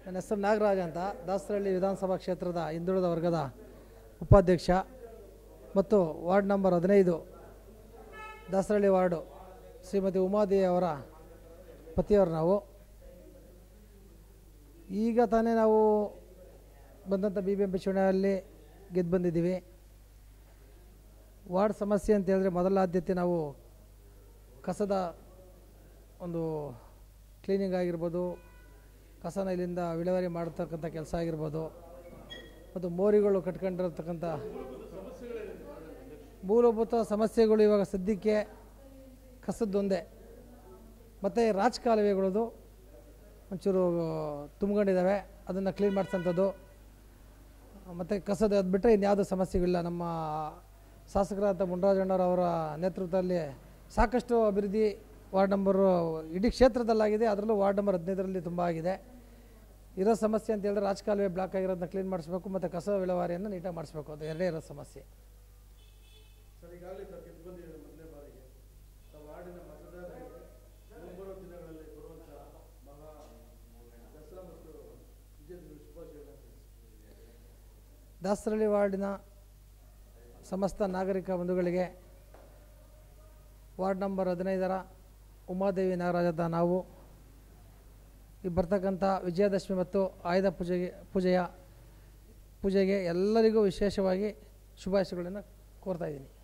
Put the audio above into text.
ನನ್ನ ಹೆಸರು ನಾಗರಾಜ್ ಅಂತ ದಾಸರಹಳ್ಳಿ ವಿಧಾನಸಭಾ ಕ್ಷೇತ್ರದ ಹಿಂದುಳಿದ ವರ್ಗದ ಉಪಾಧ್ಯಕ್ಷ ಮತ್ತು ವಾರ್ಡ್ ನಂಬರ್ ಹದಿನೈದು ದಾಸರಹಳ್ಳಿ ವಾರ್ಡು ಶ್ರೀಮತಿ ಉಮಾದೇವಿ ಅವರ ಪತಿಯವರು ನಾವು ಈಗ ತಾನೇ ನಾವು ಬಂದಂಥ ಬಿ ಬಿ ಎಂ ಪಿ ಚುನಾವಣೆಯಲ್ಲಿ ಗೆದ್ದು ಬಂದಿದ್ದೀವಿ ವಾರ್ಡ್ ಸಮಸ್ಯೆ ಅಂತ ಹೇಳಿದ್ರೆ ಮೊದಲ ಆದ್ಯತೆ ನಾವು ಕಸದ ಒಂದು ಕ್ಲೀನಿಂಗ್ ಆಗಿರ್ಬೋದು ಕಸನ ಇಲ್ಲಿಂದ ವಿಲೇವಾರಿ ಮಾಡತಕ್ಕಂಥ ಕೆಲಸ ಆಗಿರ್ಬೋದು ಮತ್ತು ಮೋರಿಗಳು ಕಟ್ಕೊಂಡಿರತಕ್ಕಂಥ ಮೂಲಭೂತ ಸಮಸ್ಯೆಗಳು ಇವಾಗ ಸದ್ಯಕ್ಕೆ ಕಸದ್ದೊಂದೇ ಮತ್ತು ರಾಜಕಾಲುವೆಗಳದು ಒಂಚೂರು ತುಂಬ್ಕೊಂಡಿದ್ದಾವೆ ಅದನ್ನು ಕ್ಲೀನ್ ಮಾಡಿಸೋಂಥದ್ದು ಮತ್ತು ಕಸದ ಅದು ಬಿಟ್ಟರೆ ಇನ್ಯಾವುದೂ ಸಮಸ್ಯೆಗಳಿಲ್ಲ ನಮ್ಮ ಶಾಸಕರಾದ ಮುನ್ರಾಜಣ್ಣವರ ನೇತೃತ್ವದಲ್ಲಿ ಸಾಕಷ್ಟು ಅಭಿವೃದ್ಧಿ ವಾರ್ಡ್ ನಂಬರು ಇಡೀ ಕ್ಷೇತ್ರದಲ್ಲಾಗಿದೆ ಅದರಲ್ಲೂ ವಾರ್ಡ್ ನಂಬರ್ ಹದಿನೈದರಲ್ಲಿ ತುಂಬ ಆಗಿದೆ ಇರೋ ಸಮಸ್ಯೆ ಅಂತ ಹೇಳಿದ್ರೆ ರಾಜಕಾಲುವೆ ಬ್ಲಾಕ್ ಆಗಿರೋದನ್ನ ಕ್ಲೀನ್ ಮಾಡಿಸ್ಬೇಕು ಮತ್ತು ಕಸ ವಿಲೇವಾರಿಯನ್ನು ನೀಟಾಗಿ ಮಾಡಿಸ್ಬೇಕು ಅದು ಎರಡೇ ಇರೋ ಸಮಸ್ಯೆ ಸರ್ ಈಗಾಗಲೇ ತಾವು ಗೆದ್ದು ಬಂದಿದ್ದೀರಿ ಮೊದಲನೇ ಬಾರಿಗೆ ತಾವು ವಾರ್ಡಿನ ಮತದಾರರಿಗೆ ಮುಂಬರುವ ದಿನಗಳಲ್ಲಿ ಬರುವಂಥ ಮಹಾ ದಸರಾ ಮತ್ತು ವಿಜಯದಶಮಿ ಶುಭಾಶಯಗಳನ್ನು ತಿಳಿಸಿ ದಾಸರಳ್ಳಿ ವಾರ್ಡಿನ ಸಮಸ್ತ ನಾಗರಿಕ ಬಂಧುಗಳಿಗೆ ವಾರ್ಡ್ ನಂಬರ್ ಹದಿನೈದರ ಉಮಾದೇವಿ ನಾಗರಾಜದ ನಾವು ಈ ಬರ್ತಕ್ಕಂಥ ವಿಜಯದಶಮಿ ಮತ್ತು ಆಯುಧ ಪೂಜೆಗೆ ಪೂಜೆಯ ಪೂಜೆಗೆ ಎಲ್ಲರಿಗೂ ವಿಶೇಷವಾಗಿ ಶುಭಾಶಯಗಳನ್ನು ಕೋರ್ತಾ ಇದ್ದೀನಿ